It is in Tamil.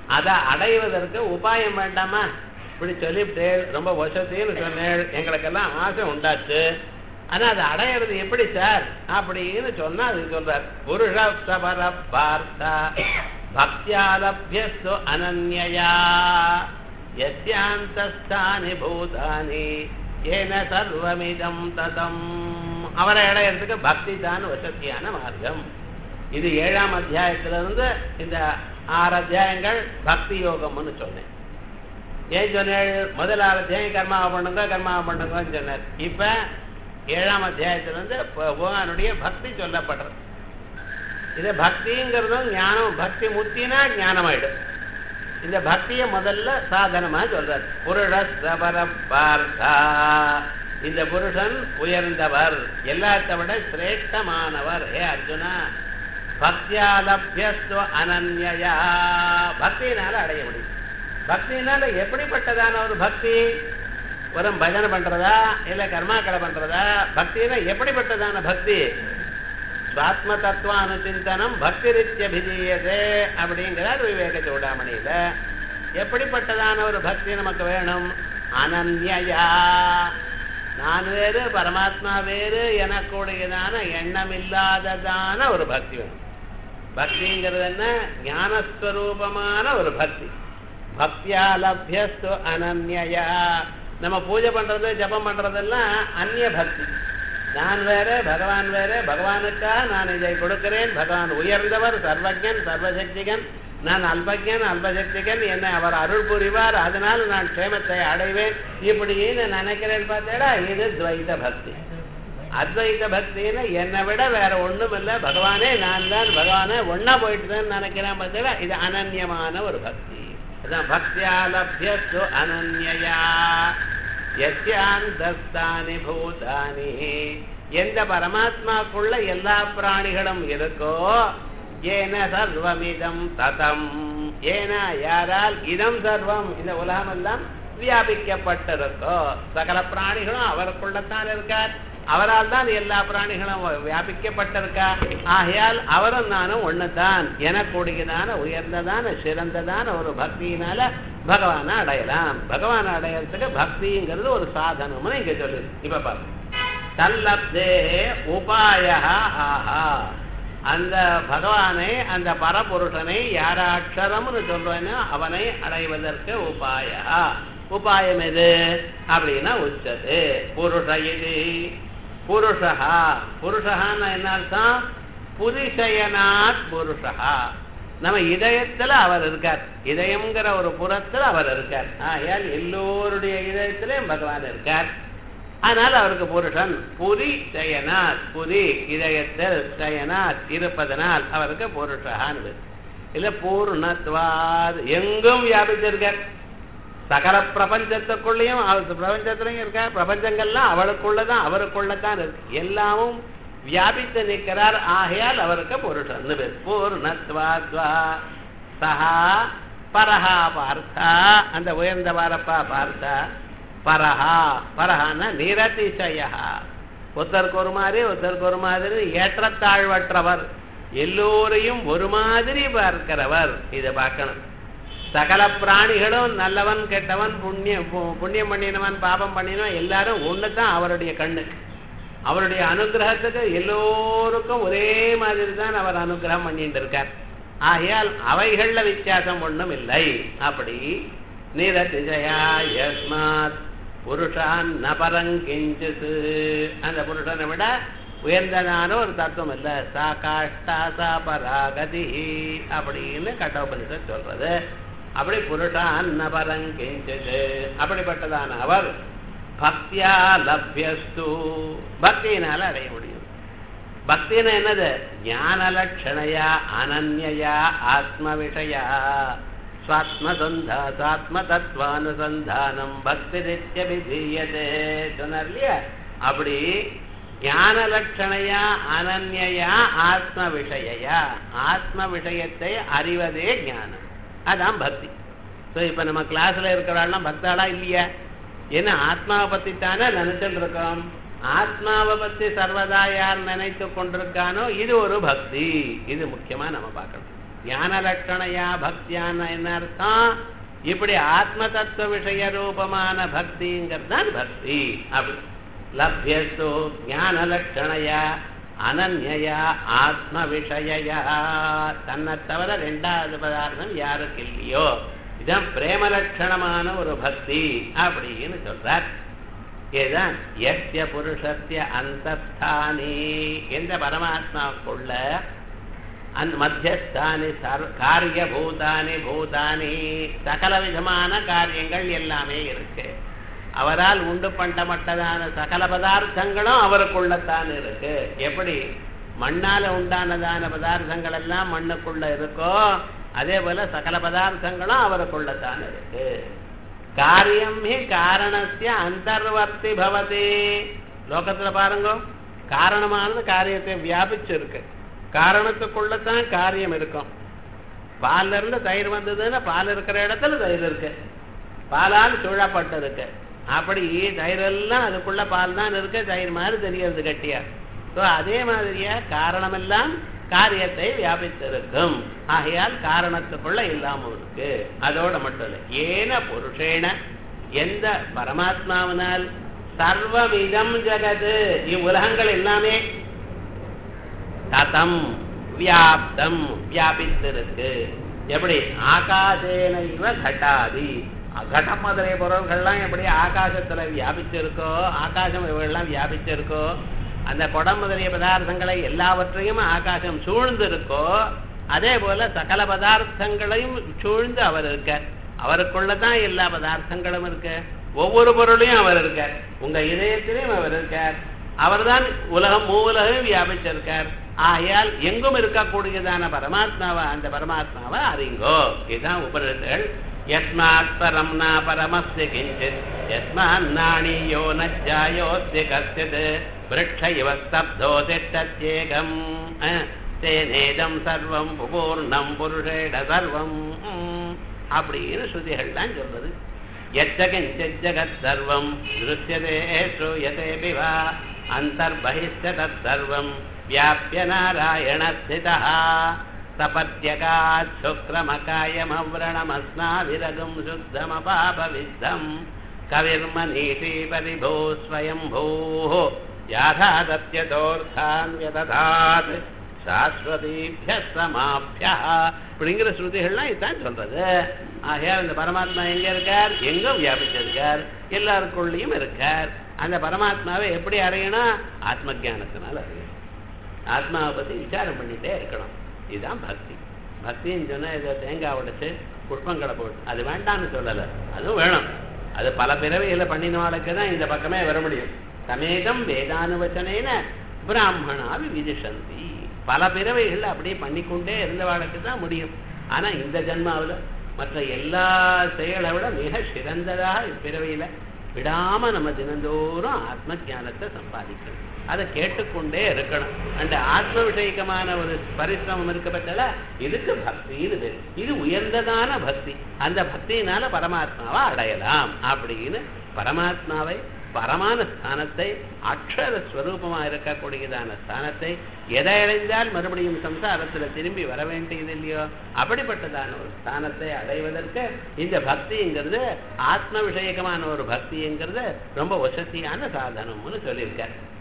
அதை அடைவதற்கு உபாயம் வேண்டாமா இப்படி சொல்லிவிட்டு ரொம்ப வசதின்னு சொன்னேன் எங்களுக்கெல்லாம் ஆசை உண்டாச்சு ஆனா அதை அடையிறது எப்படி சார் அப்படின்னு சொன்னா அது சொல்றார் புருஷ சபர பார்த்தா பக்தியாலபியஸ்து அனன்யா யஸ்யாந்தஸ்தானி பூதானி ஏன சர்வமிதம் ததம் அவரை அடையிறதுக்கு பக்தி தான் வசதியான மார்க்கம் இது ஏழாம் அத்தியாயத்திலிருந்து இந்த ஆறு அத்தியாயங்கள் பக்தி யோகம்னு சொன்னேன் ஏன் சொன்னேன் முதல் ஆறு அத்தியாயம் கர்மாவை பண்ணுங்க கர்மாவை பண்ணுங்கன்னு சொன்னார் இப்ப ஏழாம் அத்தியாயத்திலிருந்து பகவானுடைய பக்தி சொல்லப்படுறது இது பக்திங்கிறதும் ஞானம் பக்தி முத்தினா ஞானமாயிடும் இந்த பக்தியை முதல்ல சாதனமா சொல்றார் புருஷ சபர பார்த்தா இந்த புருஷன் உயர்ந்தவர் எல்லாத்த விட சிரேஷ்டமானவர் ஹே அர்ஜுனா பக்தியாலபியஸ்து அனன்யா பக்தியினால அடைய முடியும் பக்தியினால எப்படிப்பட்டதான ஒரு பக்தி வெறும் பஜனை பண்றதா இல்ல கர்மாக்களை பண்றதா பக்தினா எப்படிப்பட்டதான பக்தி சுவாத்ம தத்துவ அனுச்சிந்தனம் பக்தி ரித்தியபிதீயதே அப்படிங்கிறார் விவேக சூடாமணியில எப்படிப்பட்டதான ஒரு பக்தி நமக்கு வேணும் அனன்யா நான் வேறு பரமாத்மா வேறு எனக்குடையதான எண்ணம் இல்லாததான ஒரு பக்தி வேணும் பக்திங்கிறது என்ன ஞானஸ்வரூபமான ஒரு பக்தி பக்தியாலபியஸ்து அனன்யா நம்ம பூஜை பண்றது ஜபம் பண்றதெல்லாம் அந்நிய பக்தி நான் வேற பகவான் வேற பகவானுக்கா நான் இதை கொடுக்கிறேன் பகவான் உயர்ந்தவர் சர்வஜன் சர்வசக்திகன் நான் அல்பஜன் அல்பசக்திகன் என்னை அவர் அருள் புரிவார் அதனால் நான் க்ஷேமத்தை அடைவேன் இப்படின்னு நினைக்கிறேன் பார்த்தேடா இது துவைத பக்தி அத்வைத பக்தின்னு என்னை விட வேற ஒண்ணும் இல்லை பகவானே நான் தான் பகவானே ஒன்னா போயிட்டுதான் நினைக்கிறேன் பார்த்தேடா இது அனன்யமான ஒரு பக்தி அதான் பக்தியாலபியஸ்து அனன்யா யஸ்யாந்தஸ்தானி பூதானி எந்த பரமாத்மாக்குள்ள எல்லா பிராணிகளும் இருக்கோ ஏன சர்வமிதம் ததம் ஏன யாரால் இதம் சர்வம் இந்த உலகம் எல்லாம் வியாபிக்கப்பட்டிருக்கோ சகல பிராணிகளும் அவருக்குள்ளத்தான் இருக்கார் அவரால் தான் எல்லா பிராணிகளும் வியாபிக்கப்பட்டிருக்கா ஆகையால் அவரும் நானும் ஒண்ணுதான் எனக்கூடியதான உயர்ந்ததான சிறந்ததான ஒரு பக்தியினால பகவானை அடையலாம் பகவானை அடையறதுக்கு பக்திங்கிறது ஒரு சாதனம்னு இங்க சொல்லுது இப்ப பாருங்க தல்லப்தே உபாய ஆஹா அந்த பகவானை அந்த பரபுருஷனை யாராட்சரம்னு சொல்றேனோ அவனை அடைவதற்கு உபாய உபாயம் எது அப்படின்னா உச்சது புருஷ இது புருஷா புருஷகான்னு என்ன அர்த்தம் புரிஷயனாத் புருஷா நம்ம இதயத்துல அவர் இருக்கார் இதயம்ங்கிற ஒரு புறத்துல அவர் இருக்கார் ஆகையால் எல்லோருடைய இதயத்திலையும் பகவான் இருக்கார் ஆனால் அவருக்கு புருஷன் புரி சயனாத் புரி இதயத்தில் சயனாத் இருப்பதனால் அவருக்கு புருஷான்னு இல்ல பூர்ணத்வாத் எங்கும் வியாபிச்சிருக்கார் சகல பிரபஞ்சத்துக்குள்ளேயும் அவர் பிரபஞ்சத்திலையும் இருக்கார் பிரபஞ்சங்கள்லாம் அவளுக்குள்ளதான் அவருக்குள்ளதான் இருக்கு எல்லாமும் வியாபித்து நிற்கிறார் ஆகையால் அவருக்கு புருஷன் பேர் பூர்ணத்வாத்வா சஹா பரஹா பார்த்தா அந்த உயர்ந்த பாரப்பா பார்த்தா பரஹா பரஹான நிரதிசயா ஒருத்தருக்கு ஒரு மாதிரி ஒருத்தருக்கு ஒரு மாதிரி ஏற்றத்தாழ்வற்றவர் எல்லோரையும் ஒரு மாதிரி பார்க்கிறவர் இதை பார்க்கணும் சகல பிராணிகளும் நல்லவன் கெட்டவன் புண்ணியம் புண்ணியம் பண்ணினவன் பாபம் பண்ணினவன் எல்லாரும் ஒண்ணுதான் அவருடைய கண்ணு அவருடைய அனுகிரகத்துக்கு எல்லோருக்கும் ஒரே மாதிரி தான் அவர் அனுகிரகம் பண்ணிட்டு இருக்கார் ஆகையால் அவைகள்ல வித்தியாசம் ஒண்ணும் இல்லை அப்படி நிரதிஜயா யஸ்மாத் புருஷான் நபரங்கிஞ்சித்து அந்த புருஷனை விட உயர்ந்ததான ஒரு தத்துவம் இல்ல சா காஷ்டா சா பராகதி அப்படின்னு கட்டோபனிஷத் சொல்றது அப்படி புருஷான் நபரங்கிஞ்சது அப்படிப்பட்டதான அவர் பக்தியா லப்யஸ்து பக்தியினால அடைய முடியும் பக்தினா என்னது ஞான லட்சணையா அனன்யா ஆத்ம விஷயா சுவாத்மசந்தா சுவாத்ம தத்துவானுசந்தானம் பக்தி நித்தியபிதீயதே சொன்னார் இல்லையா அப்படி ஞான லட்சணையா அனன்யா ஆத்ம விஷயா ஆத்ம விஷயத்தை அறிவதே ஞானம் அதான் பக்தி ஸோ இப்போ நம்ம கிளாஸ்ல இருக்கிறாள்லாம் பக்தாளா இல்லையா ஏன்னா ஆத்மாவை பத்தி தானே நினைச்சுட்டு இருக்கோம் ஆத்மாவை பத்தி சர்வதா யார் நினைத்து கொண்டிருக்கானோ இது ஒரு பக்தி இது முக்கியமா நம்ம பார்க்கணும் ஞான லட்சணையா பக்தியான என்ன அர்த்தம் இப்படி ஆத்ம தத்துவ விஷய ரூபமான பக்திங்கிறது தான் பக்தி அப்படி லப்யஸ்து ஞான லட்சணையா அனன்யா ஆத்ம விஷயா தன்னை தவிர ரெண்டாவது பதார்த்தம் யாருக்கு இல்லையோ இதான் பிரேம லட்சணமான ஒரு பக்தி அப்படின்னு சொல்றார் இதுதான் எஸ்ய புருஷஸ்ய அந்தஸ்தானி எந்த பரமாத்மாவுக்குள்ள அந் மத்தியஸ்தானி சர்வ காரியபூதானி பூதானி சகல விதமான காரியங்கள் எல்லாமே இருக்கு அவரால் உண்டு பண்ணப்பட்டதான சகல பதார்த்தங்களும் அவருக்குள்ளத்தான் இருக்கு எப்படி மண்ணால உண்டானதான பதார்த்தங்கள் எல்லாம் மண்ணுக்குள்ள இருக்கோ அதே போல சகல பதார்த்தங்களும் அவருக்குள்ளத்தான் இருக்கு காரியம் ஹி காரணஸ்ய அந்தர்வர்த்தி பவதி லோகத்துல பாருங்க காரணமானது காரியத்தை வியாபிச்சிருக்கு காரணத்துக்குள்ளதான் காரியம் இருக்கும் பால்ல இருந்து தயிர் வந்ததுன்னா பால் இருக்கிற இடத்துல தயிர் இருக்கு பாலால் சூழப்பட்டிருக்கு அப்படி தயிர் எல்லாம் அதுக்குள்ள பால் தான் இருக்கு தயிர் மாதிரி தெரியறது கட்டியா ஸோ அதே மாதிரியா காரணமெல்லாம் காரியத்தை வியாபித்திருக்கும் ஆகையால் காரணத்துக்குள்ள இல்லாம இருக்கு அதோட மட்டும் இல்லை ஏன புருஷேன எந்த பரமாத்மாவினால் சர்வமிதம் ஜகது இவ்வுலகங்கள் எல்லாமே கதம் வியாப்தம் வியாபித்திருக்கு எப்படி ஆகாசேன இவ கட்டாதி கடம் முதலிய பொருள்கள்லாம் எப்படி ஆகாசத்துல வியாபிச்சிருக்கோ ஆகாசம் இவைகள்லாம் வியாபிச்சிருக்கோ அந்த குடம் முதலிய பதார்த்தங்களை எல்லாவற்றையும் ஆகாசம் சூழ்ந்து இருக்கோ அதே போல சகல பதார்த்தங்களையும் சூழ்ந்து அவர் இருக்க அவருக்குள்ளதான் எல்லா பதார்த்தங்களும் இருக்கு ஒவ்வொரு பொருளையும் அவர் இருக்கார் உங்க இதயத்திலையும் அவர் இருக்கார் அவர்தான் உலகம் மூவுலகம் வியாபிச்சிருக்கார் ஆகையால் எங்கும் இருக்கக்கூடியதான பரமாத்மாவை அந்த பரமாத்மாவை அறிங்கோ இதுதான் உபநிஷத்துகள் யஸ்மாத் பரம் ந பரமஸ்ய கிஞ்சித் யஸ்மான்னாணியோ நஜ்ஜாயோஸ்ய கஸ்யத் விருட்ச இவ ஸ்தப்தோ திஷ்டத்யேகம் தேனேதம் சர்வம் பூர்ணம் புருஷேட சர்வம் அப்படின்னு ஸ்ருதிகள்லாம் சொல்றது எச்சகிஞ்சித் ஜகத் சர்வம் திருஷ்யதே ஸ்ரூயதே பிவா அந்தர்பகிஷ்ட தத் சர்வம் வியாபிய நாராயண ஸ்திதா சபத்யகாத் சுக்ரமகாயமவ்ரணமஸ்னாவிரகும் சுத்தமபாபவித்தம் கவிர்மனீஷி பரிபோ ஸ்வயம்பூः யாதாதத்யதோர்த்தான் வியததாத் சாஸ்வதீபிய சமாபிய அப்படிங்கிற ஸ்ருதிகள்லாம் இதுதான் சொல்றது ஆகையால் இந்த பரமாத்மா எங்க இருக்கார் எங்கும் வியாபிச்சிருக்கார் எல்லாருக்குள்ளேயும் இருக்கார் அந்த பரமாத்மாவை எப்படி அடையணும் ஆத்ம ஜானத்தினால அறியணும் ஆத்மாவை பத்தி விசாரம் பண்ணிட்டே இருக்கணும் இதுதான் பக்தி பக்தின்னு சொன்னா இதை தேங்காய் உடைச்சு புஷ்பங்களை போட்டு அது வேண்டாம்னு சொல்லலை அதுவும் வேணும் அது பல பிறவைகளை பண்ணினவாளுக்கு தான் இந்த பக்கமே வர முடியும் சமேதம் வேதானுவச்சனேன பிராமணா விதிஷந்தி பல பிறவைகள் அப்படியே பண்ணிக்கொண்டே இருந்தவாளுக்கு தான் முடியும் ஆனா இந்த ஜென்மாவில் மற்ற எல்லா செயலை விட மிக சிறந்ததாக இப்பிறவையில விடாம நம்ம தினந்தோறும் ஆத்ம ஞானத்தை சம்பாதிக்கணும் அதை கேட்டுக்கொண்டே இருக்கணும் அந்த ஆத்ம விஷயகமான ஒரு பரிசிரமம் இருக்க பட்சல இதுக்கு பக்தி இது இது உயர்ந்ததான பக்தி அந்த பக்தியினால பரமாத்மாவை அடையலாம் அப்படின்னு பரமாத்மாவை பரமான ஸ்தானத்தை அக்ஷர ஸ்வரூபமா இருக்கக்கூடியதான ஸ்தானத்தை எதை அடைந்தால் மறுபடியும் சம்சாரத்துல திரும்பி வர வேண்டியது இல்லையோ அப்படிப்பட்டதான ஒரு ஸ்தானத்தை அடைவதற்கு இந்த பக்திங்கிறது ஆத்ம விஷயகமான ஒரு பக்திங்கிறது ரொம்ப வசதியான சாதனம்னு சொல்லியிருக்கார்